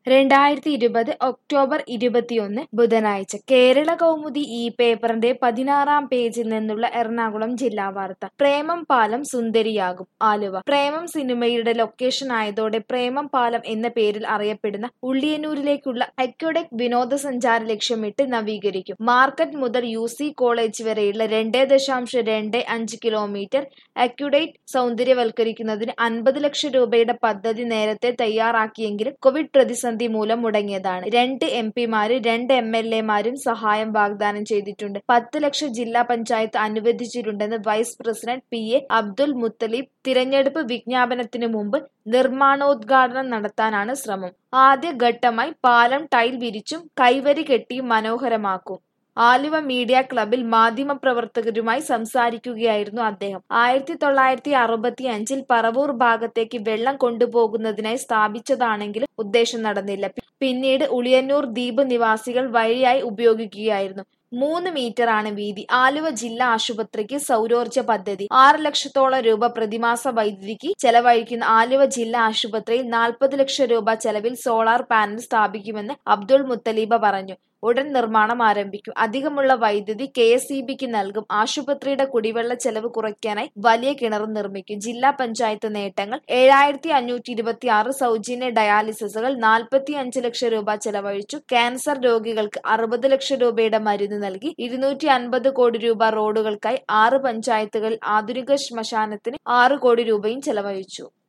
രണ്ടായിരത്തി ഇരുപത് ഒക്ടോബർ ഇരുപത്തിയൊന്ന് ബുധനാഴ്ച കേരള കൗമുദി ഈ പേപ്പറിന്റെ പതിനാറാം പേജിൽ നിന്നുള്ള എറണാകുളം ജില്ലാ വാർത്ത പ്രേമം പാലം സുന്ദരിയാകും ആലുവ പ്രേമം സിനിമയുടെ ലൊക്കേഷൻ ആയതോടെ പ്രേമം പാലം എന്ന പേരിൽ അറിയപ്പെടുന്ന ഉള്ളിയന്നൂരിലേക്കുള്ള അക്വഡക് വിനോദസഞ്ചാര ലക്ഷ്യമിട്ട് നവീകരിക്കും മാർക്കറ്റ് മുതൽ യു സി കോളേജ് വരെയുള്ള രണ്ട് ദശാംശം രണ്ട് അഞ്ച് കിലോമീറ്റർ അക്യുഡേറ്റ് സൗന്ദര്യവൽക്കരിക്കുന്നതിന് അൻപത് ലക്ഷം രൂപയുടെ പദ്ധതി നേരത്തെ തയ്യാറാക്കിയെങ്കിലും കോവിഡ് പ്രതിസന്ധി മൂലം മുടങ്ങിയതാണ് രണ്ട് എം പിമാരും രണ്ട് എം എൽ എമാരും സഹായം വാഗ്ദാനം ചെയ്തിട്ടുണ്ട് പത്ത് ലക്ഷം ജില്ലാ പഞ്ചായത്ത് അനുവദിച്ചിട്ടുണ്ടെന്ന് vice president P A Abdul Muthaleeb തിരഞ്ഞെടുപ്പ് വിജ്ഞാപനത്തിനു മുമ്പ് നിർമ്മാണോദ്ഘാടനം നടത്താനാണ് ശ്രമം ആദ്യ ഘട്ടമായി പാലം ടൈൽ വിരിച്ചും കൈവരി കെട്ടിയും മനോഹരമാക്കും ആലുവ മീഡിയ ക്ലബിൽ മാധ്യമപ്രവർത്തകരുമായി സംസാരിക്കുകയായിരുന്നു അദ്ദേഹം ആയിരത്തി തൊള്ളായിരത്തി അറുപത്തി അഞ്ചിൽ പറവൂർ ഭാഗത്തേക്ക് വെള്ളം കൊണ്ടുപോകുന്നതിനായി സ്ഥാപിച്ചതാണെങ്കിലും ഉദ്ദേശം നടന്നില്ല പിന്നീട് ഉളിയന്നൂർ ദ്വീപ് നിവാസികൾ വഴിയായി ഉപയോഗിക്കുകയായിരുന്നു മൂന്ന് മീറ്ററാണ് വീതി ആലുവ ജില്ലാ ആശുപത്രിക്ക് സൗരോർജ പദ്ധതി ആറ് ലക്ഷത്തോളം രൂപ പ്രതിമാസ വൈദ്യുതിക്ക് ചെലവഴിക്കുന്ന ആലുവ ജില്ലാ ആശുപത്രിയിൽ നാൽപ്പത് ലക്ഷം രൂപ ചെലവിൽ സോളാർ പാനൽ സ്ഥാപിക്കുമെന്ന് അബ്ദുൾ മുത്തലീബ പറഞ്ഞു ഉടൻ നിർമ്മാണം ആരംഭിക്കും അധികമുള്ള വൈദ്യുതി കെ എസ് ഇ ബിക്ക് നൽകും ആശുപത്രിയുടെ കുടിവെള്ള ചെലവ് കുറയ്ക്കാനായി വലിയ കിണറും നിർമ്മിക്കും ജില്ലാ പഞ്ചായത്ത് നേട്ടങ്ങൾ ഏഴായിരത്തി അഞ്ഞൂറ്റി ഇരുപത്തി ആറ് സൗജന്യ ഡയാലിസിസുകൾ നാൽപ്പത്തി അഞ്ച് ലക്ഷം രൂപ ചെലവഴിച്ചു ക്യാൻസർ രോഗികൾക്ക് അറുപത് ലക്ഷം രൂപയുടെ മരുന്ന് നൽകി ഇരുന്നൂറ്റി അൻപത് കോടി രൂപ റോഡുകൾക്കായി ആറ് പഞ്ചായത്തുകളിൽ ആധുനിക ശ്മശാനത്തിന് ആറ് കോടി രൂപയും ചെലവഴിച്ചു